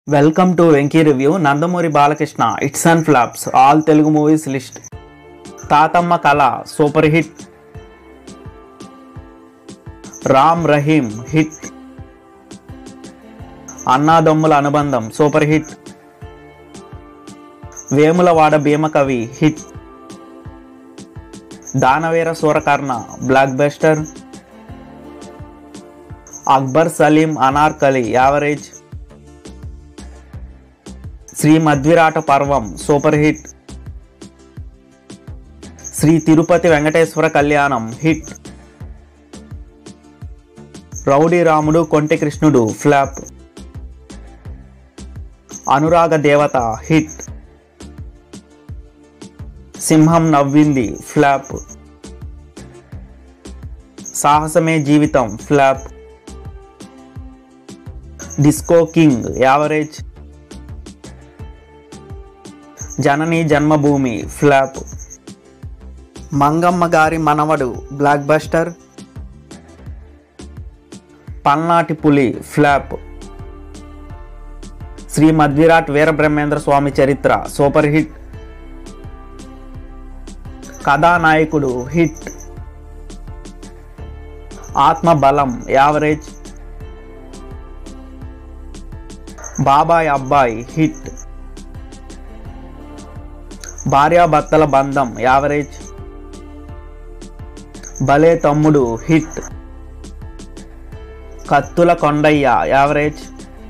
welcome to Venky review Nandamuri Balakrishna hits and flops all Telugu movies list Tatamma Kala super hit Ram Rahim hit Annadammula Anubandham super hit Vemulawada Bhimakavi hit Daanaveera Soorakarna blockbuster Akbar Salim Anarkali average Sri Madhvirata Parvam super hit Sri Tirupati Venkateswara Kalyanam hit rowdy రాముడు కొంటి కృష్ణుడు flop అనురాగ దేవత hit సింహం నవ్వింది flop Sahasame Jeevitham flop disco king average Janani Janmabhoomi flop Mangamma Gari Manavadu blockbuster Palnati Puli flop Shri Madhvirat Veerabrahmendra Swamy Charitra super hit Kathanayakudu hit Atmabalam average Babai Abbai hit భార్యాభర్తల బంధం average భలే Tammudu hit Kathula Kondaiah average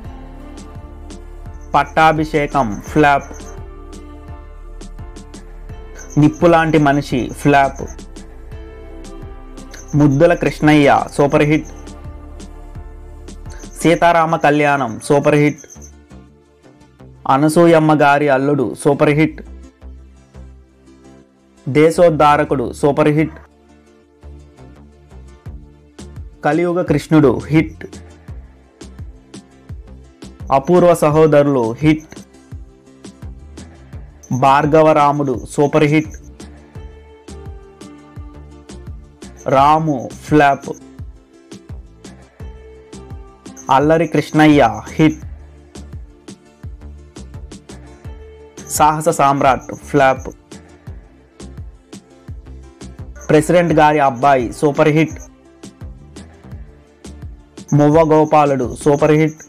Pattabhishekam flop Nippulanti Manishi flop ముద్దుల కృష్ణయ్య సూపర్ హిట్ సీతారామ కళ్యాణం super hit Anasuyamma Gari Alludu super hit Desoddharakudu super hit Kaliyuga Krishnudu hit Apoorva Sahodarulu hit Bhargavaramudu super hit Ramu flop Allari Krishnayya hit సాహస సామ్రాట్ flop president గారి అబ్బాయి super hit మువ్వ గోపాలుడు super hit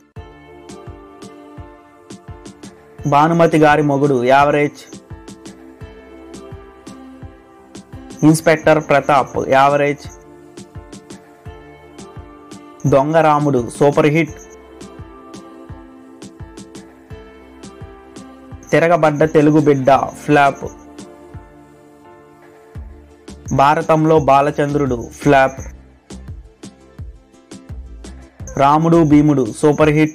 Bhanumathi Gari Mogudu average inspector Pratap average Dongaramudu super hit Tiragabadda Telugu Bidda flop భారతంలో బాలచంద్రుడు flop రాముడు భీముడు super hit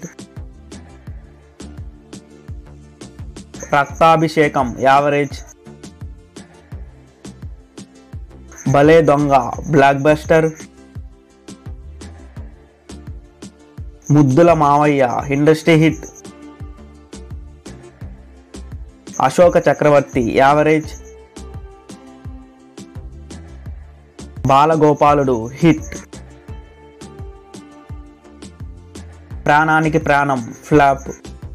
రక్తాభిషేకం average భలే దొంగ black blockbuster Muddula Mavayya industry hit Ashoka Chakravarthy average Balagopaludu hit Prananiki Pranam flop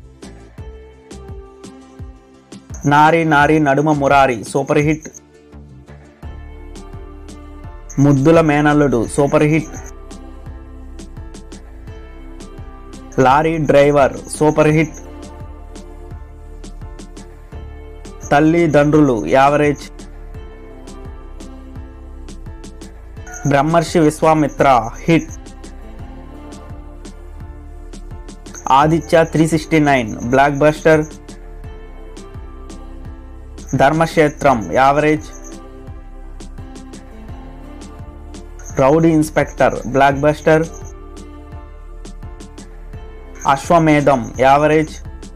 నారి నారి నడుమ Murari super hit Muddula Menalludu super hit lorry driver super hit Tallidandrulu average Brahmarshi Viswamitra hit Aditya three sixty nine blockbuster Dharmakshetram average rowdy inspector blockbuster Ashwamedham average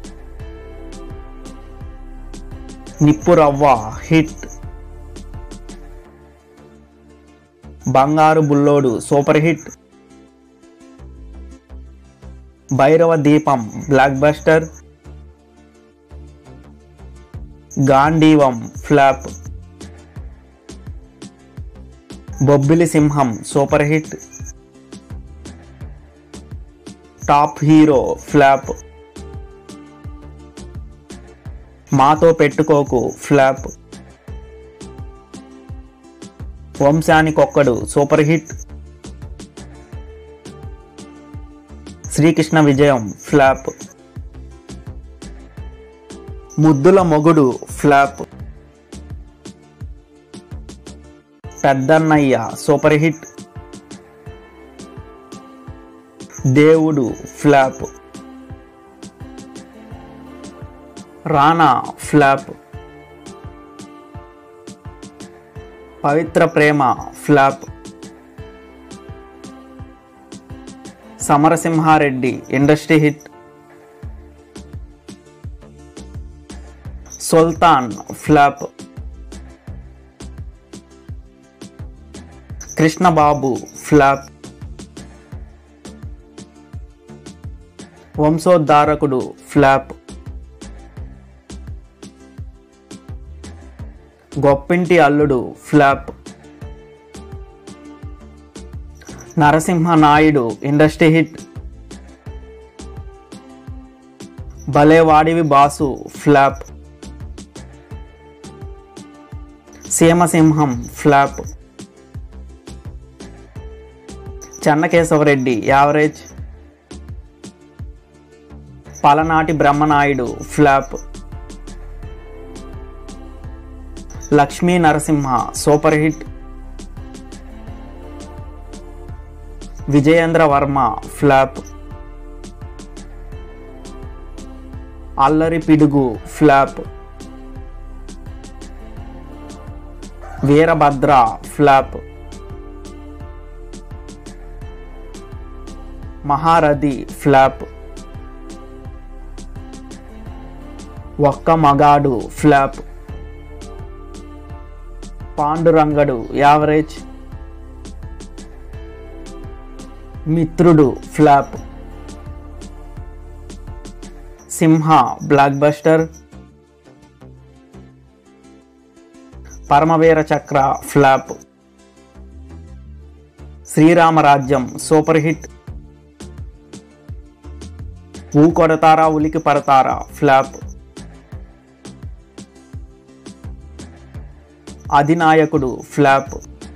Nippu Ravva hit Bangaru Bullodu super hit Bhairava Deepam blockbuster Gandeevam flop Bobbili Simham super hit top hero flop Maatho Pettukoku flop Vamsanikokkadu super hit Srikrishna Vijayam flop Muddula Mogudu flop Peddannayya super hit Devudu flop Rana flop Pavitra ప్రేమ flop Samarasimhareddy industry hit Sultan flop Krishnababu flop Vamsoddharakudu flop Goppinti Alludu flop Narasimha Naidu industry hit Bhalevadivi Basu flop Seemasimham flop Chennakesavareddy average Palanati Brahmanaidu flop Lakshmi Narasimha super hit Vijayendra Varma flop Allari Pidugu flop Veerabhadra flop Maharathi flop Okka Magadu flop Pandurangadu average Mitrudu flop Simha blockbuster Paramaveera Chakra flop Sri Rama Rajyam super hit ఊ కొడతారా ఉలికి Padatara flop Adhinayakudu flop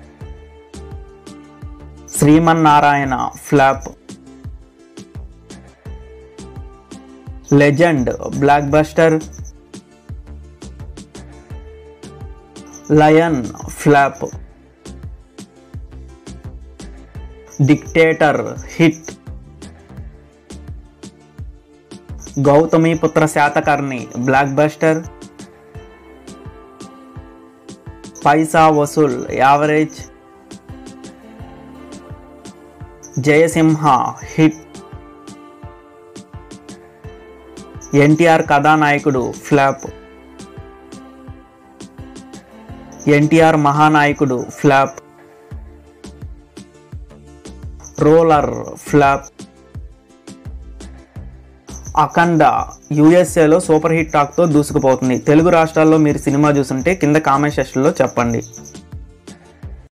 Srimannarayana flop legend blockbuster lion flop dictator hit Gautamiputra Satakarni blockbuster Paisa Vasool average Jayasimha hit NTR Kathanayakudu flop NTR Mahanayakudu flop ruler flop Akhanda యూఎస్ఏలో super hit టాక్తో దూసుకుపోతుంది తెలుగు రాష్ట్రాల్లో మీరు cinema చూస్తుంటే కింద కామెంట్ సెక్షన్లో చెప్పండి